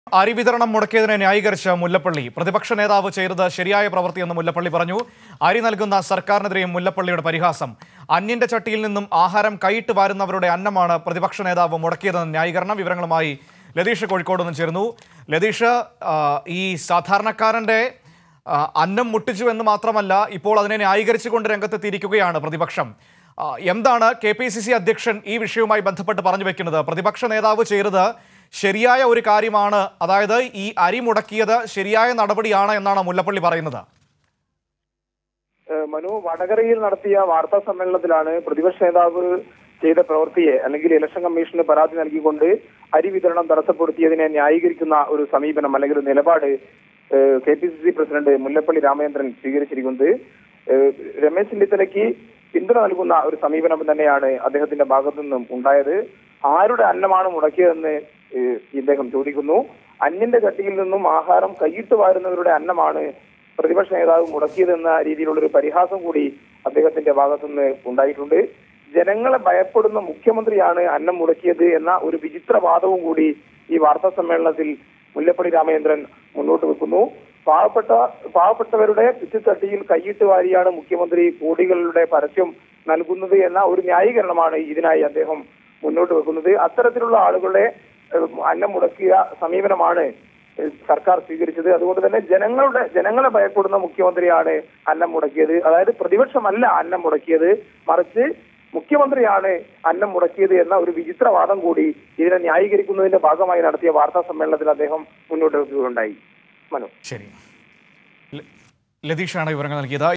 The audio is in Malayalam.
അരി വിതരണം മുടക്കിയതിനെ ന്യായീകരിച്ച് മുല്ലപ്പള്ളി പ്രതിപക്ഷ നേതാവ് ചെയ്തത് ശരിയായ പ്രവൃത്തിയെന്ന് മുല്ലപ്പള്ളി പറഞ്ഞു അരി നൽകുന്ന സർക്കാരിനെതിരെയും മുല്ലപ്പള്ളിയുടെ പരിഹാസം അന്യന്റെ ചട്ടിയിൽ നിന്നും ആഹാരം കൈയിട്ട് വാരുന്നവരുടെ അന്നമാണ് പ്രതിപക്ഷ നേതാവ് മുടക്കിയതെന്ന് ന്യായീകരണം വിവരങ്ങളുമായി ലതീഷ് കോഴിക്കോട് നിന്ന് ചേർന്നു ലതീഷ് ആ, ഈ സാധാരണക്കാരന്റെ ആ, അന്നം മുട്ടിച്ചു എന്ന് മാത്രമല്ല ഇപ്പോൾ അതിനെ ന്യായീകരിച്ചുകൊണ്ട് രംഗത്തെത്തിയിരിക്കുകയാണ് പ്രതിപക്ഷം ആ, എന്താണ് കെ പി സി സി അധ്യക്ഷൻ ഈ വിഷയവുമായി ബന്ധപ്പെട്ട് പറഞ്ഞു വെക്കുന്നത് പ്രതിപക്ഷ നേതാവ് ചെയ്തത് ശരിയായ ഒരു കാര്യമാണ് അതായത് ഈ അരി മുടക്കിയത് ശരിയായ നടപടിയാണ് എന്നാണ് മുല്ലപ്പള്ളി പറയുന്നത് ഏഹ് മനു വടകരയിൽ നടത്തിയ വാർത്താ സമ്മേളനത്തിലാണ് പ്രതിപക്ഷ നേതാവ് ചെയ്ത പ്രവൃത്തിയെ അല്ലെങ്കിൽ ഇലക്ഷൻ കമ്മീഷന് പരാതി നൽകിക്കൊണ്ട് അരി വിതരണം തടസ്സപ്പെടുത്തിയതിനെ ന്യായീകരിക്കുന്ന ഒരു സമീപനം അല്ലെങ്കിൽ ഒരു നിലപാട് K P C C president Mullappally Ramachandran സ്വീകരിച്ചിരിക്കുന്നത് ഏഹ് രമേശ് ചെന്നിത്തലയ്ക്ക് പിന്തുണ നൽകുന്ന ഒരു സമീപനം തന്നെയാണ് അദ്ദേഹത്തിന്റെ ഭാഗത്തു നിന്നും ഉണ്ടായത് ആരുടെ അന്നമാണ് മുടക്കിയതെന്ന് ഏഹ് ഇദ്ദേഹം ചോദിക്കുന്നു അന്യന്റെ ചട്ടിയിൽ നിന്നും ആഹാരം കൈയിട്ട് വാരുന്നവരുടെ അന്നമാണ് പ്രതിപക്ഷ നേതാവ് മുടക്കിയതെന്ന രീതിയിലുള്ള ഒരു പരിഹാസം കൂടി അദ്ദേഹത്തിന്റെ ഭാഗത്തുനിന്ന് ഉണ്ടായിട്ടുണ്ട് ജനങ്ങളെ ഭയപ്പെടുന്ന മുഖ്യമന്ത്രിയാണ് അന്നം മുടക്കിയത് എന്ന ഒരു വിചിത്ര വാദവും കൂടി ഈ വാർത്താ സമ്മേളനത്തിൽ മുല്ലപ്പള്ളി രാമചന്ദ്രൻ മുന്നോട്ട് വെക്കുന്നു പാവപ്പെട്ട പാവപ്പെട്ടവരുടെ പിച്ചുത്തട്ടിയിൽ കൈയിട്ട് വാരിയാണ് മുഖ്യമന്ത്രി കോടികളുടെ പരസ്യം നൽകുന്നത് എന്ന ഒരു ന്യായീകരണമാണ് ഇതിനായി അദ്ദേഹം മുന്നോട്ട് വെക്കുന്നത് അത്തരത്തിലുള്ള ആളുകളുടെ ഏഹ്, അന്നം മുടക്കിയ സമീപനമാണ് ഏഹ്, സർക്കാർ സ്വീകരിച്ചത് അതുകൊണ്ട് തന്നെ ജനങ്ങളുടെ ജനങ്ങളെ ഭയപ്പെടുന്ന മുഖ്യമന്ത്രിയാണ് അന്നം മുടക്കിയത് അതായത് പ്രതിപക്ഷമല്ല അന്നം മുടക്കിയത് മറിച്ച് മുഖ്യമന്ത്രിയാണ് അന്നം മുടക്കിയത് എന്ന ഒരു വിചിത്രവാദം കൂടി ഇതിനെ ന്യായീകരിക്കുന്നതിന്റെ ഭാഗമായി നടത്തിയ വാർത്താ സമ്മേളനത്തിൽ അദ്ദേഹം മുന്നോട്ട് വെക്കുകയുണ്ടായി മനു ശരി ല- ലതീഷാണ് വിവരങ്ങൾ നൽകിയത്